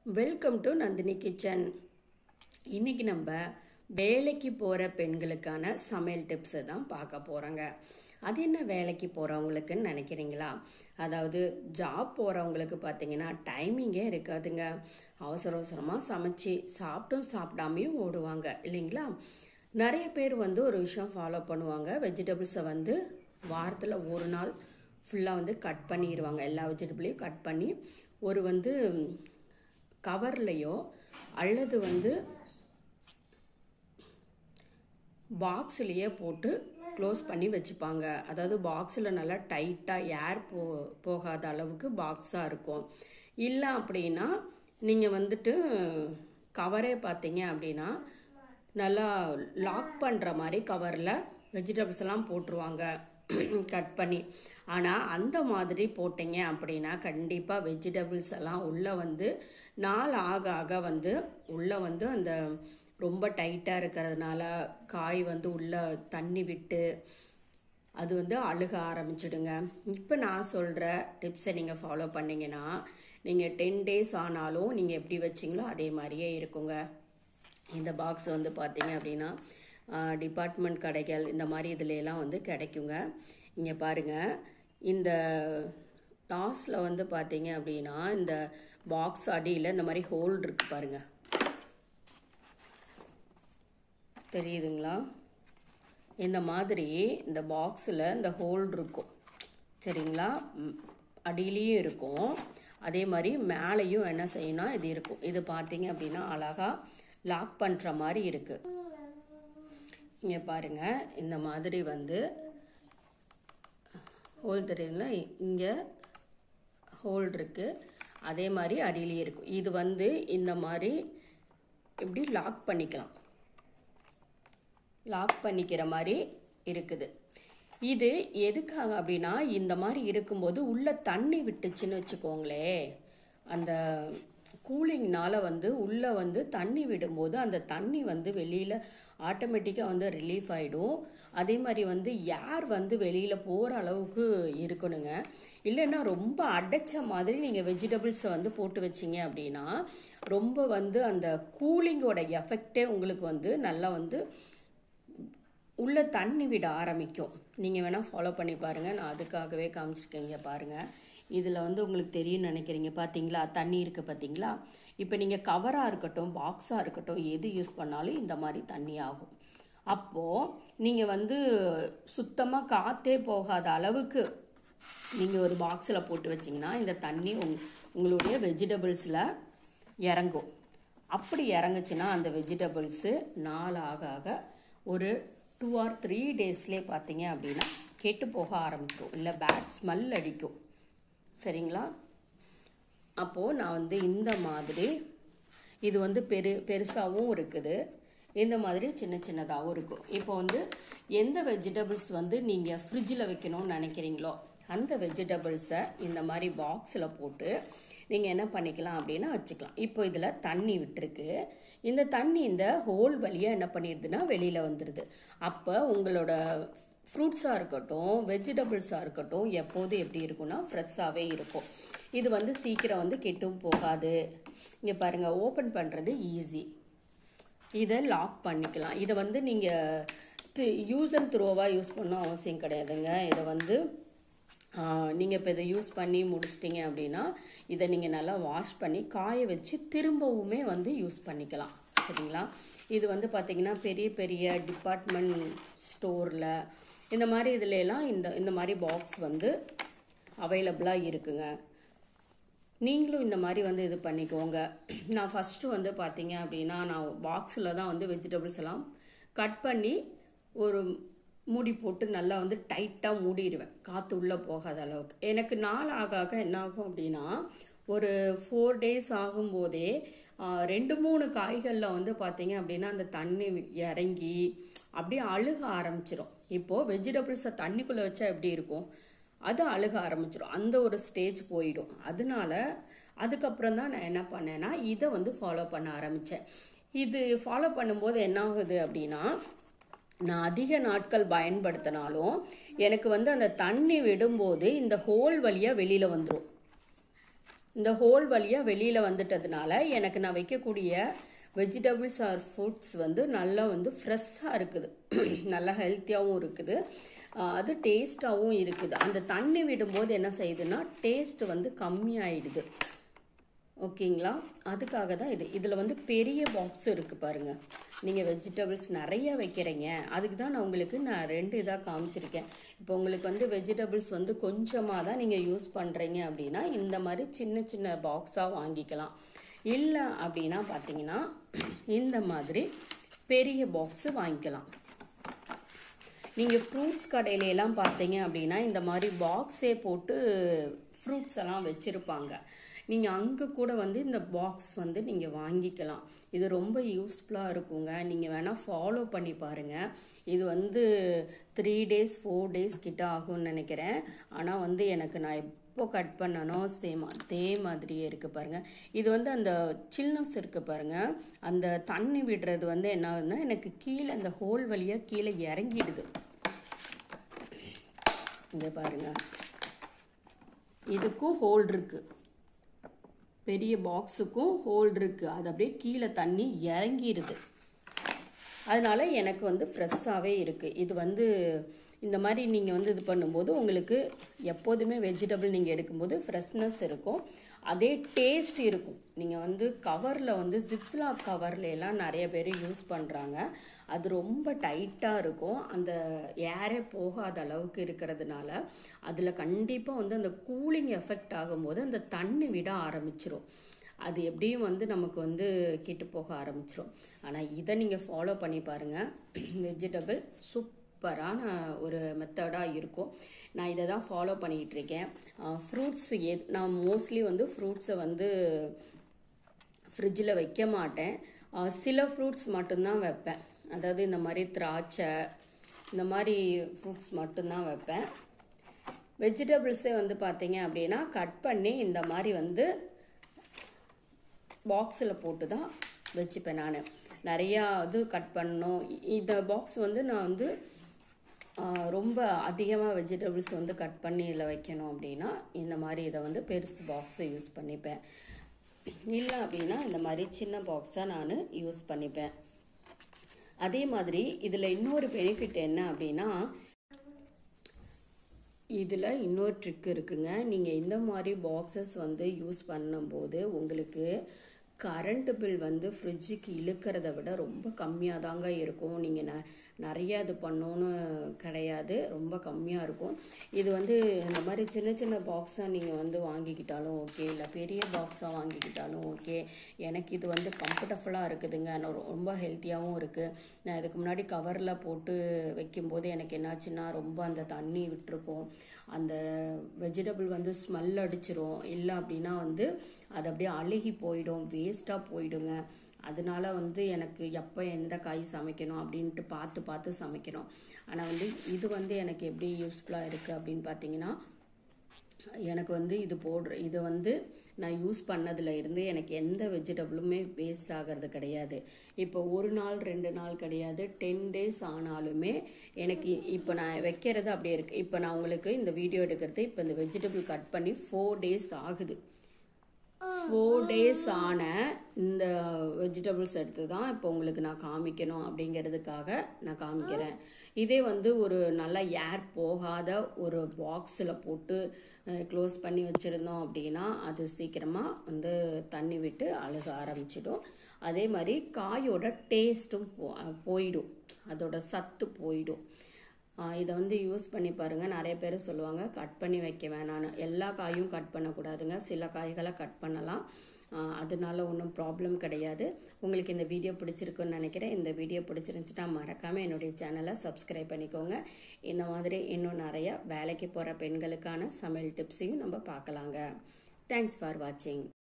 welcome to Nandini kitchen இன்னைக்கு நம்ம வேலைக்கு போகிற பெண்களுக்கான சமையல் டிப்ஸை தான் பார்க்க போகிறோங்க அது என்ன வேலைக்கு போகிறவங்களுக்குன்னு நினைக்கிறீங்களா அதாவது ஜாப் போகிறவங்களுக்கு பார்த்தீங்கன்னா டைமிங்கே இருக்காதுங்க அவசர அவசரமாக சமைச்சு சாப்பிட்டும் சாப்பிடாமையும் ஓடுவாங்க இல்லைங்களா நிறைய பேர் வந்து ஒரு விஷயம் ஃபாலோ பண்ணுவாங்க வெஜிடபிள்ஸை வந்து வாரத்தில் ஒரு நாள் ஃபுல்லாக வந்து கட் பண்ணிடுவாங்க எல்லா வெஜிடபிளையும் கட் பண்ணி ஒரு வந்து கவர்லையோ அல்லது வந்து பாக்ஸ்லேயே போட்டு க்ளோஸ் பண்ணி வச்சுப்பாங்க அதாவது பாக்ஸில் நல்லா டைட்டாக ஏர் போ போகாத அளவுக்கு பாக்ஸாக இருக்கும் இல்லை அப்படின்னா நீங்கள் வந்துட்டு கவரே பார்த்தீங்க அப்படின்னா நல்லா லாக் பண்ணுற மாதிரி கவரில் வெஜிடபிள்ஸ் எல்லாம் போட்டுருவாங்க கட் பண்ணி ஆனால் அந்த மாதிரி போட்டிங்க அப்படின்னா கண்டிப்பாக வெஜிடபிள்ஸ் எல்லாம் உள்ளே வந்து நாள் ஆக ஆக வந்து உள்ளே வந்து அந்த ரொம்ப டைட்டாக இருக்கிறதுனால காய் வந்து உள்ளே தண்ணி விட்டு அது வந்து அழுக ஆரம்பிச்சிடுங்க இப்போ நான் சொல்கிற டிப்ஸை நீங்கள் ஃபாலோ பண்ணிங்கன்னா நீங்கள் டென் டேஸ் ஆனாலும் நீங்கள் எப்படி வச்சிங்களோ அதே மாதிரியே இருக்குங்க இந்த பாக்ஸ் வந்து பார்த்தீங்க அப்படின்னா டிபார்ட்மெண்ட் கடைகள் இந்த மாதிரி இதுலலாம் வந்து கிடைக்குங்க இங்கே பாருங்கள் இந்த லாஸ்டில் வந்து பார்த்தீங்க அப்படின்னா இந்த பாக்ஸ் அடியில் இந்த மாதிரி ஹோல் இருக்கு பாருங்கள் தெரியுதுங்களா இந்த மாதிரி இந்த பாக்ஸில் இந்த ஹோல் இருக்கும் சரிங்களா அடியிலையும் இருக்கும் அதே மாதிரி மேலேயும் என்ன செய்யணும் இது இருக்கும் இது பார்த்தீங்க அப்படின்னா அழகாக லாக் பண்ணுற மாதிரி இருக்குது இங்கே பாருங்கள் இந்த மாதிரி வந்து ஹோல் தெரியுதுங்களா இங்கே ஹோல் இருக்குது அதே மாதிரி அடியிலேயே இருக்கும் இது வந்து இந்த மாதிரி இப்படி லாக் பண்ணிக்கலாம் லாக் பண்ணிக்கிற மாதிரி இருக்குது இது எதுக்காக அப்படின்னா இந்த மாதிரி இருக்கும்போது உள்ள தண்ணி விட்டுச்சுன்னு வச்சுக்கோங்களே அந்த கூலிங்னால வந்து உள்ளே வந்து தண்ணி விடும்போது அந்த தண்ணி வந்து வெளியில் ஆட்டோமேட்டிக்காக வந்து ரிலீஃப் ஆகிடும் அதே மாதிரி வந்து ஏர் வந்து வெளியில் போகிற அளவுக்கு இருக்கணுங்க இல்லைன்னா ரொம்ப அடைச்ச மாதிரி நீங்கள் வெஜிடபிள்ஸை வந்து போட்டு வச்சிங்க அப்படின்னா ரொம்ப வந்து அந்த கூலிங்கோட எஃபெக்டே உங்களுக்கு வந்து நல்லா வந்து உள்ள தண்ணி விட ஆரம்பிக்கும் நீங்கள் வேணால் ஃபாலோ பண்ணி பாருங்கள் நான் அதுக்காகவே காமிச்சிருக்கேங்க பாருங்கள் இதில் வந்து உங்களுக்கு தெரியும்னு நினைக்கிறீங்க பார்த்தீங்களா தண்ணி இருக்குது பார்த்தீங்களா இப்போ நீங்கள் கவராக இருக்கட்டும் பாக்ஸாக இருக்கட்டும் எது யூஸ் பண்ணாலும் இந்த மாதிரி தண்ணி ஆகும் அப்போது நீங்கள் வந்து சுத்தமாக காற்றே போகாத அளவுக்கு நீங்கள் ஒரு பாக்ஸில் போட்டு வச்சிங்கன்னா இந்த தண்ணி உங் உங்களுடைய வெஜிடபிள்ஸில் இறங்கும் அப்படி இறங்குச்சுன்னா அந்த வெஜிடபிள்ஸு நாள் ஆக ஆக ஒரு டூ ஆர் த்ரீ டேஸ்லேயே பார்த்தீங்க அப்படின்னா கெட்டு போக ஆரம்பிக்கும் இல்லை பேட் ஸ்மெல் அடிக்கும் சரிங்களா அப்போது நான் வந்து இந்த மாதிரி இது வந்து பெரு பெருசாகவும் இருக்குது இந்த மாதிரி சின்ன சின்னதாகவும் இருக்கும் இப்போ வந்து எந்த வெஜிடபிள்ஸ் வந்து நீங்கள் ஃப்ரிட்ஜில் வைக்கணும்னு நினைக்கிறீங்களோ அந்த வெஜிடபிள்ஸை இந்த மாதிரி பாக்ஸில் போட்டு நீங்கள் என்ன பண்ணிக்கலாம் அப்படின்னா வச்சுக்கலாம் இப்போ இதில் தண்ணி விட்டுருக்கு இந்த தண்ணி இந்த ஹோல் வழியாக என்ன பண்ணிடுதுன்னா வெளியில் வந்துடுது அப்போ உங்களோட ஃப்ரூட்ஸாக இருக்கட்டும் வெஜிடபிள்ஸாக இருக்கட்டும் எப்போது எப்படி இருக்கும்னா ஃப்ரெஷ்ஷாகவே இருக்கும் இது வந்து சீக்கிரம் வந்து கெட்டும் போகாது இங்கே பாருங்கள் ஓப்பன் பண்ணுறது ஈஸி இதை லாக் பண்ணிக்கலாம் இதை வந்து நீங்கள் யூஸ் அண்ட் த்ரோவாக யூஸ் பண்ண அவசியம் கிடையாதுங்க இதை வந்து நீங்கள் இப்போ இதை யூஸ் பண்ணி முடிச்சிட்டிங்க அப்படின்னா இதை நீங்கள் நல்லா வாஷ் பண்ணி காய வச்சு திரும்பவுமே வந்து யூஸ் பண்ணிக்கலாம் சரிங்களா இது வந்து பார்த்திங்கன்னா பெரிய பெரிய டிபார்ட்மெண்ட் ஸ்டோரில் இந்த மாதிரி இதுல எல்லாம் இந்த இந்த மாதிரி பாக்ஸ் வந்து அவைலபிளாக இருக்குங்க நீங்களும் இந்த மாதிரி வந்து இது பண்ணிக்கோங்க நான் ஃபஸ்ட்டு வந்து பார்த்தீங்க அப்படின்னா நான் பாக்ஸில் தான் வந்து வெஜிடபிள்ஸ் எல்லாம் கட் பண்ணி ஒரு மூடி போட்டு நல்லா வந்து டைட்டாக மூடிடுவேன் காற்று உள்ளே போகாத அளவுக்கு எனக்கு நாள் ஆக ஆக என்ன ஆகும் அப்படின்னா ஒரு ஃபோர் டேஸ் ஆகும்போதே ரெண்டு மூணு காய்களில் வந்து பார்த்தீங்க அப்படின்னா அந்த தண்ணி இறங்கி அப்படியே அழுக ஆரம்பிச்சிடும் இப்போது வெஜிடபிள்ஸை தண்ணிக்குள்ளே வச்சா எப்படி இருக்கும் அது அழுக ஆரம்பிச்சிடும் அந்த ஒரு ஸ்டேஜ் போயிடும் அதனால அதுக்கப்புறம் தான் நான் என்ன பண்ணேன்னா இதை வந்து ஃபாலோ பண்ண ஆரம்பித்தேன் இது ஃபாலோ பண்ணும்போது என்ன ஆகுது அப்படின்னா நான் அதிக நாட்கள் பயன்படுத்தினாலும் எனக்கு வந்து அந்த தண்ணி விடும்போது இந்த ஹோல் வழியாக வெளியில் வந்துடும் இந்த ஹோல் வழியாக வெளியில் வந்துட்டதுனால எனக்கு நான் வைக்கக்கூடிய வெஜிடபிள்ஸ் ஆர் ஃபுட்ஸ் வந்து நல்லா வந்து ஃப்ரெஷ்ஷாக இருக்குது நல்லா ஹெல்த்தியாகவும் இருக்குது ஆஹ் அது டேஸ்ட்டாகவும் இருக்குது அந்த தண்ணி விடும்போது என்ன செய்யுதுன்னா டேஸ்ட் வந்து கம்மியாயிடுது ஓகேங்களா அதுக்காக தான் இது இதில் வந்து பெரிய பாக்ஸ் இருக்குது பாருங்கள் நீங்கள் வெஜிடபிள்ஸ் நிறைய வைக்கிறீங்க அதுக்கு தான் நான் உங்களுக்கு நான் ரெண்டு இதாக காமிச்சிருக்கேன் இப்போ உங்களுக்கு வந்து வெஜிடபிள்ஸ் வந்து கொஞ்சமாக தான் நீங்கள் யூஸ் பண்ணுறீங்க அப்படின்னா இந்த மாதிரி சின்ன சின்ன பாக்ஸாக வாங்கிக்கலாம் இல்லை அப்படின்னா பார்த்தீங்கன்னா இந்த மாதிரி பெரிய பாக்ஸு வாங்கிக்கலாம் நீங்கள் ஃப்ரூட்ஸ் கடையில எல்லாம் பார்த்தீங்க அப்படின்னா இந்த மாதிரி பாக்ஸே போட்டு ஃப்ரூட்ஸ் எல்லாம் வச்சுருப்பாங்க நீங்கள் அங்கே கூட வந்து இந்த பாக்ஸ் வந்து நீங்கள் வாங்கிக்கலாம் இது ரொம்ப யூஸ்ஃபுல்லாக இருக்குங்க நீங்கள் வேணால் ஃபாலோ பண்ணி பாருங்கள் இது வந்து த்ரீ டேஸ் ஃபோர் டேஸ் கிட்ட ஆகும்னு நினைக்கிறேன் ஆனால் வந்து எனக்கு நான் எப்போ கட் பண்ணனோ சேம் அதே மாதிரியே இருக்குது பாருங்கள் இது வந்து அந்த சில்னஸ் இருக்குது பாருங்கள் அந்த தண்ணி விடுறது வந்து என்ன ஆகுதுன்னா எனக்கு கீழே அந்த ஹோல் வழியாக கீழே இறங்கிடுது இங்கே பாருங்க இதுக்கும் ஹோல் இருக்கு பெரிய பாக்ஸுக்கும் ஹோல் இருக்கு அது அப்படியே கீழே தண்ணி இறங்கிடுது அதனால எனக்கு வந்து ஃப்ரெஷ்ஷாகவே இருக்குது இது வந்து இந்த மாதிரி நீங்கள் வந்து இது பண்ணும்போது உங்களுக்கு எப்போதுமே வெஜிடபிள் நீங்கள் எடுக்கும்போது ஃப்ரெஷ்னஸ் இருக்கும் அதே டேஸ்ட் இருக்கும் நீங்கள் வந்து கவரில் வந்து ஜிப்ஸ்லா கவர்ல எல்லாம் நிறைய பேர் யூஸ் பண்ணுறாங்க அது ரொம்ப டைட்டாக இருக்கும் அந்த ஏரே போகாத அளவுக்கு இருக்கிறதுனால அதில் கண்டிப்பாக வந்து அந்த கூலிங் எஃபெக்ட் ஆகும்போது அந்த தண்ணி விட ஆரம்பிச்சிரும் அது எப்படியும் வந்து நமக்கு வந்து கெட்டு போக ஆரம்பிச்சிரும் ஆனால் இதை நீங்கள் ஃபாலோ பண்ணி பாருங்கள் வெஜிடபிள் சூப்பரான ஒரு மெத்தடாக இருக்கும் நான் இதை தான் ஃபாலோ பண்ணிக்கிட்டு இருக்கேன் ஃப்ரூட்ஸ் எ நான் மோஸ்ட்லி வந்து ஃப்ரூட்ஸை வந்து ஃப்ரிட்ஜில் வைக்க மாட்டேன் அஹ் சில ஃப்ரூட்ஸ் மட்டும்தான் வைப்பேன் அதாவது இந்த மாதிரி திராட்சை இந்த மாதிரி ஃப்ரூட்ஸ் மட்டும்தான் வைப்பேன் வெஜிடபிள்ஸே வந்து பார்த்தீங்க அப்படின்னா கட் பண்ணி இந்த மாதிரி வந்து பாக்ஸில் போட்டு தான் வச்சுப்பேன் நான் நிறையா இது கட் பண்ணணும் இ- இந்த பாக்ஸ் வந்து நான் வந்து ஆஹ், ரொம்ப அதிகமாக வெஜிடபிள்ஸ் வந்து கட் பண்ணி இதில் வைக்கணும் அப்படின்னா இந்த மாதிரி இதை வந்து பெருசு பாக்ஸை யூஸ் பண்ணிப்பேன் இல்லை அப்படின்னா இந்த மாதிரி சின்ன பாக்ஸாக நான் யூஸ் பண்ணிப்பேன் அதே மாதிரி இதில் இன்னொரு பெனிஃபிட் என்ன அப்படின்னா இதில் இன்னொரு ட்ரிக் இருக்குங்க நீங்கள் இந்த மாதிரி பாக்ஸஸ் வந்து யூஸ் பண்ணும்போது உங்களுக்கு கரண்ட் பில் வந்து ஃப்ரிட்ஜுக்கு இழுக்கிறத விட ரொம்ப கம்மியாக தாங்க இருக்கும் நீங்கள் ந நிறைய இது பண்ணணும்னு கிடையாது ரொம்ப கம்மியாக இருக்கும் இது வந்து இந்த மாதிரி சின்ன சின்ன பாக்ஸாக நீங்கள் வந்து வாங்கிக்கிட்டாலும் ஓகே இல்லை பெரிய பாக்ஸாக வாங்கிக்கிட்டாலும் ஓகே எனக்கு இது வந்து கம்ஃபர்டபுளாக இருக்குதுங்க நான் ரொம்ப ஹெல்த்தியாகவும் இருக்குது நான் இதுக்கு முன்னாடி கவரில் போட்டு வைக்கும்போது எனக்கு என்னாச்சுன்னா ரொம்ப அந்த தண்ணி விட்டுருக்கும் அந்த வெஜிடபிள் வந்து ஸ்மெல் அடிச்சிரும் இல்லை அப்படின்னா வந்து அது அப்படியே அழுகி போயிடும் வேஸ்ட்டாக போயிடுங்க அதனால வந்து எனக்கு எப்போ எந்த காய் சமைக்கணும் அப்படின்ட்டு பார்த்து பார்த்து சமைக்கணும் ஆனால் வந்து இது வந்து எனக்கு எப்படி யூஸ்ஃபுல்லாக இருக்குது அப்படின்னு பார்த்தீங்கன்னா எனக்கு வந்து இது போடுற இது வந்து நான் யூஸ் பண்ணதுல இருந்து எனக்கு எந்த வெஜிடபிளுமே வேஸ்ட் ஆகிறது கிடையாது இப்போ ஒரு நாள் ரெண்டு நாள் கிடையாது டென் டேஸ் ஆனாலுமே எனக்கு இப்போ நான் வைக்கிறது அப்படியே இருக்கு இப்போ நான் உங்களுக்கு இந்த வீடியோ எடுக்கிறது இப்போ இந்த வெஜிடபிள் கட் பண்ணி ஃபோர் டேஸ் ஆகுது ஃபோர் டேஸ் ஆன இந்த வெஜிடபிள்ஸ் எடுத்து தான் இப்போ உங்களுக்கு நான் காமிக்கணும் அப்படிங்கிறதுக்காக நான் காமிக்கிறேன் இதே வந்து ஒரு நல்ல ஏர் போகாத ஒரு பாக்ஸில் போட்டு க்ளோஸ் பண்ணி வச்சுருந்தோம் அப்படின்னா அது சீக்கிரமாக வந்து தண்ணி விட்டு அழுக ஆரம்பிச்சிடும் அதே மாதிரி காயோட டேஸ்ட்டும் போ போயிடும் அதோட சத்து போயிடும் ஆஹ் இதை வந்து யூஸ் பண்ணி பாருங்கள் நிறைய பேர் சொல்லுவாங்க கட் பண்ணி வைக்க வேணான்னு எல்லா காயும் கட் பண்ணக்கூடாதுங்க சில காய்களை கட் பண்ணலாம் ஆஹ் அதனால ஒன்றும் ப்ராப்ளம் கிடையாது உங்களுக்கு இந்த வீடியோ பிடிச்சிருக்குன்னு நினைக்கிறேன் இந்த வீடியோ பிடிச்சிருந்துச்சுன்னா மறக்காமல் என்னுடைய சேனலை சப்ஸ்கிரைப் பண்ணிக்கோங்க இந்த மாதிரி இன்னும் நிறைய வேலைக்கு போகிற பெண்களுக்கான சமையல் டிப்ஸையும் நம்ம பார்க்கலாங்க தேங்க்ஸ் ஃபார் வாட்சிங்